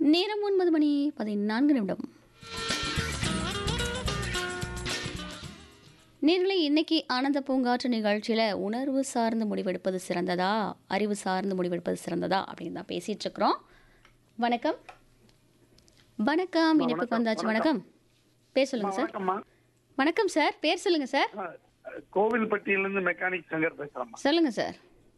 நேரம் ஒன்பது மணி பதினான்கு நிமிடம் நேர்களை இன்னைக்கு ஆனந்த பூங்காற்று நிகழ்ச்சியில் உணர்வு சார்ந்து முடிவெடுப்பது சிறந்ததா அறிவு சார்ந்து முடிவெடுப்பது சிறந்ததா அப்படின்னு தான் பேசிட்டு இருக்கிறோம் வணக்கம் வணக்கம் இணைப்புக்கு வந்தாச்சு வணக்கம் பேர் சொல்லுங்க சார் வணக்கம்மா வணக்கம் சார் பேர் சொல்லுங்க சார் ஆ, கோவில்பட்டியிலிருந்து மெக்கானிக் சங்கர் பேசுறேம்மா சொல்லுங்க சார்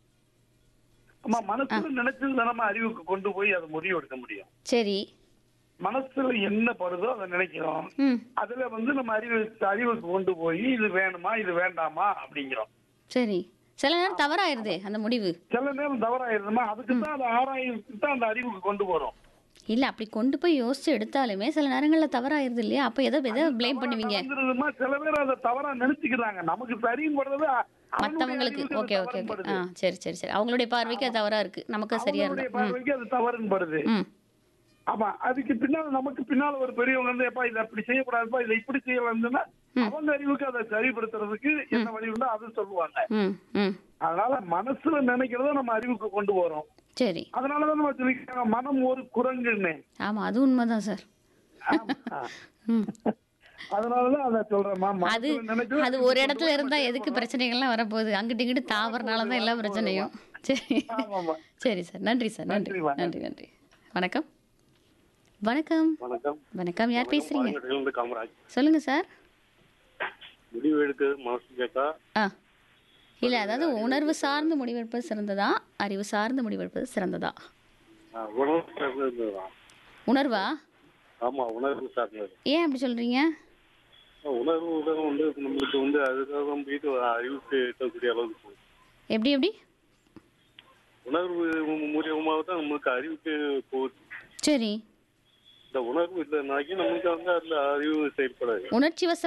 அம்மா மனசுல நினைச்சது நம்ம அறிவுக்கு கொண்டு போய் அதை முடிவு எடுக்க முடியும் சரி மனசுல என்ன படுதோ அதை நினைக்கிறோம் ம் அதுல வந்து நம்ம அறிவு அறிவுக்கு கொண்டு போய் இது வேணுமா இது வேண்டாமா அப்படிங்கிறோம் சரி சில நேரம் தவறாயிருதே அந்த முடிவு சில நேரம் தவறாயிருதுமா அதுக்கு தான் அதை ஆராய்ச்சிட்டு தான் அந்த அறிவுக்கு கொண்டு போறோம் இல்லை அப்படி கொண்டு போய் யோசிச்சு எடுத்தாலுமே சில நேரங்களில் தவறாயிருது இல்லையா அப்போ எதை எதை ப்ளேம் பண்ணுவீங்க நடந்துருதுமா சில பேர் அதை தவறா நினைச்சுக்கிறாங்க நமக்கு சரியும் படுறது அவனுடைய மற்றவங்களுக்கு அறிவுக்கு அது ஓகே ஓகே தவறுன்னு ஓகே படுது. ஆ சரி சரி சரி அவங்களுடைய பார்வைக்கு அது தவறா இருக்கு நமக்கு அது சரியா அவங்களுடைய இருந்தா ம் பார்வைக்கு அது தவறுன்னு படுது ம் ஆமா அதுக்கு பின்னால நமக்கு பின்னால ஒரு பெரியவங்க வந்து எப்பா இதை அப்படி செய்யக்கூடாதுப்பா இதை இப்படி செய்யலாம்னா அவங்க அறிவுக்கு அதை சரிப்படுத்துறதுக்கு என்ன வழி உண்டோ அது சொல்லுவாங்க ம் ம் அதனால மனசுல நினைக்கிறத நம்ம அறிவுக்கு கொண்டு வரோம் சரி அதனாலதான் நம்ம சொல்லிக்கிறாங்க மனம் ஒரு குரங்குன்னு ஆமாம் அது உண்மைதான் சார் ஆமா. ம் அதனாலதான் அதை சொல்றேன் அது அது ஒரு இடத்துல இருந்தா எதுக்கு பிரச்சனைகள்லாம் வரப்போகுது அங்கிட்டு இங்கிட்டு தாவறனால தான் எல்லா பிரச்சனையும் சரி ஆமாமா சரி சார் நன்றி சார் நன்றி நன்றிம்மா, நன்றி நன்றி வணக்கம் வணக்கம் வணக்கம் வணக்கம் யார் பேசுறீங்க பாலங்கட்டிலிருந்து காமராஜ் சொல்லுங்க சார் முடிவு எடுக்க மனசு கேட்டா ஆ இல்லை அதாவது உணர்வு சார்ந்து முடிவெடுப்பது சிறந்ததா அறிவு சார்ந்து முடிவெடுப்பது சிறந்ததா ஆ, உணர்வு சார்ந்ததுதான் உணர்வா ஆமா உணர்வு சார்ந்தது ஏன் அப்படி சொல்றீங்க ஆ, உணர்வு உலகம் வந்து நம்மளுக்கு வந்து அதுக்காக போயிட்டு அறிவுக்கு எட்டக்கூடிய அளவுக்கு போகுது எப்படி எப்படி உணர்வு மூலியமாக தான் நம்மளுக்கு அறிவுக்கு போகுது சரி இந்த உணர்வு இல்லைனாக்கி நம்மளுக்கு வந்து அதுல அறிவு செயல்படாது உணர்ச்சி வச